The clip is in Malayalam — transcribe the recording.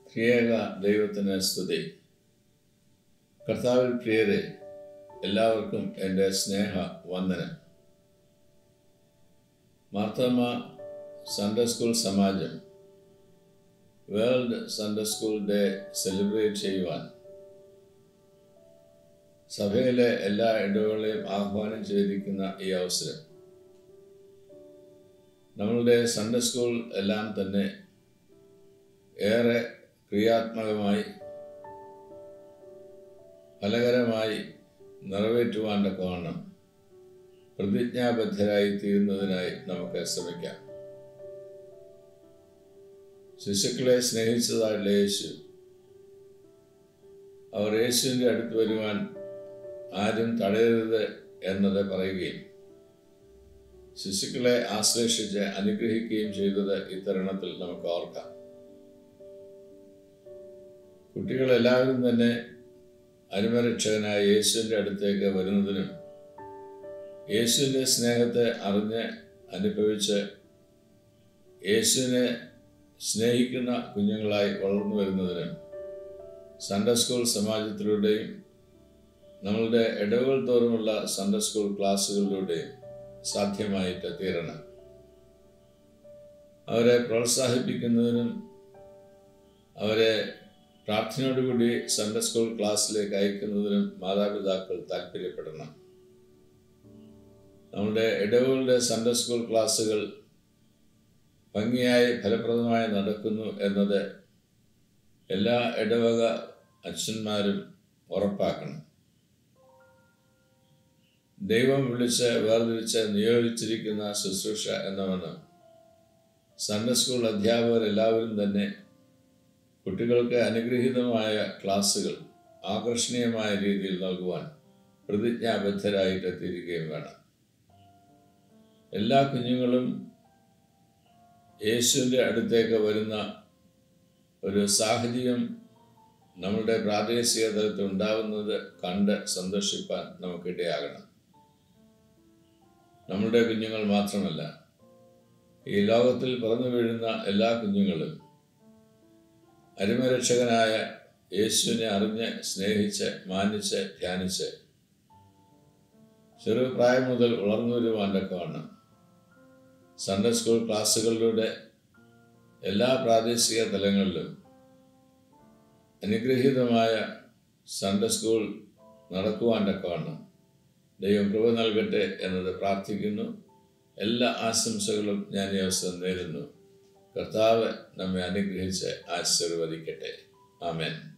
ത്രിയേക ദൈവത്തിന് സ്തുതി കർത്താവിൽ പ്രിയരെ എല്ലാവർക്കും എൻ്റെ സ്നേഹ വന്ദനം മാർത്തമ്മ സൺഡേ സ്കൂൾ സമാജം world Sunday school day celebrate ചെയ്യുവാൻ സഭയിലെ എല്ലാ ഇടവുകളെയും ആഹ്വാനം ചെയ്തിരിക്കുന്ന ഈ അവസരം നമ്മളുടെ സൺഡേ സ്കൂൾ എല്ലാം തന്നെ ഏറെ ക്രിയാത്മകമായി ഫലകരമായി നിറവേറ്റുവാൻ തക്കവണ്ണം പ്രതിജ്ഞാബദ്ധരായി തീരുന്നതിനായി നമുക്ക് ശ്രമിക്കാം ശിശുക്കളെ സ്നേഹിച്ചതായുള്ള യേശു അവർ യേശുവിൻ്റെ അടുത്ത് വരുവാൻ ആരും തടയരുത് എന്നത് പറയുകയും ശിശുക്കളെ ആശ്ലേഷിച്ച് അനുഗ്രഹിക്കുകയും ചെയ്തത് ഇത്തരുണത്തിൽ നമുക്ക് ഓർക്കാം കുട്ടികളെല്ലാവരും തന്നെ അരുമരക്ഷകനായ യേശുവിൻ്റെ അടുത്തേക്ക് വരുന്നതിനും യേശുവിൻ്റെ സ്നേഹത്തെ അറിഞ്ഞ് അനുഭവിച്ച് യേശുവിനെ സ്നേഹിക്കുന്ന കുഞ്ഞുങ്ങളായി വളർന്നു വരുന്നതിനും സൺഡേ സ്കൂൾ സമാജത്തിലൂടെയും നമ്മളുടെ ഇടവുകൾ തോറുമുള്ള സൺഡേ സ്കൂൾ ക്ലാസ്സുകളിലൂടെയും സാധ്യമായിട്ട് തീരണം അവരെ പ്രോത്സാഹിപ്പിക്കുന്നതിനും അവരെ പ്രാർത്ഥനയോടുകൂടി സൺഡേ സ്കൂൾ ക്ലാസ്സിലേക്ക് അയക്കുന്നതിനും മാതാപിതാക്കൾ താല്പര്യപ്പെടണം നമ്മുടെ ഇടവുകളുടെ സൺഡേ സ്കൂൾ ക്ലാസ്സുകൾ ഭംഗിയായി ഫലപ്രദമായി നടക്കുന്നു എന്നത് എല്ലാ ഇടവക അച്ഛന്മാരും ഉറപ്പാക്കണം ദൈവം വിളിച്ച് വേർതിരിച്ച് നിയോഗിച്ചിരിക്കുന്ന ശുശ്രൂഷ എന്നവണ്ണം സൺഡേ സ്കൂൾ അധ്യാപകർ എല്ലാവരും തന്നെ കുട്ടികൾക്ക് അനുഗ്രഹീതമായ ക്ലാസ്സുകൾ ആകർഷണീയമായ രീതിയിൽ നൽകുവാൻ പ്രതിജ്ഞാബദ്ധരായിട്ട് എത്തിയിരിക്കുകയും വേണം എല്ലാ കുഞ്ഞുങ്ങളും യേശുവിൻ്റെ അടുത്തേക്ക് വരുന്ന ഒരു സാഹചര്യം നമ്മളുടെ പ്രാദേശിക തലത്തിൽ ഉണ്ടാവുന്നത് കണ്ട് സന്തോഷിപ്പാൻ നമുക്കിടയാകണം നമ്മുടെ കുഞ്ഞുങ്ങൾ മാത്രമല്ല ഈ ലോകത്തിൽ പറന്നു വീഴുന്ന എല്ലാ കുഞ്ഞുങ്ങളും അരുമരക്ഷകനായ യേശുവിനെ അറിഞ്ഞ് സ്നേഹിച്ച് മാനിച്ച് ധ്യാനിച്ച് ചെറുപ്രായം മുതൽ വളർന്നു വരുവാൻ തക്കവണ്ണം സൺഡേ സ്കൂൾ ക്ലാസ്സുകളിലൂടെ എല്ലാ പ്രാദേശിക തലങ്ങളിലും അനുഗ്രഹീതമായ സൺഡേ സ്കൂൾ നടക്കുവാൻ തക്കവണ്ണം ദൈവം കൃപ നൽകട്ടെ എന്നത് പ്രാർത്ഥിക്കുന്നു എല്ലാ ആശംസകളും ഞാൻ ഈ അവസരം നേരുന്നു കർത്താവ് നമ്മെ അനുഗ്രഹിച്ച് ആശീർവദിക്കട്ടെ ആമേൻ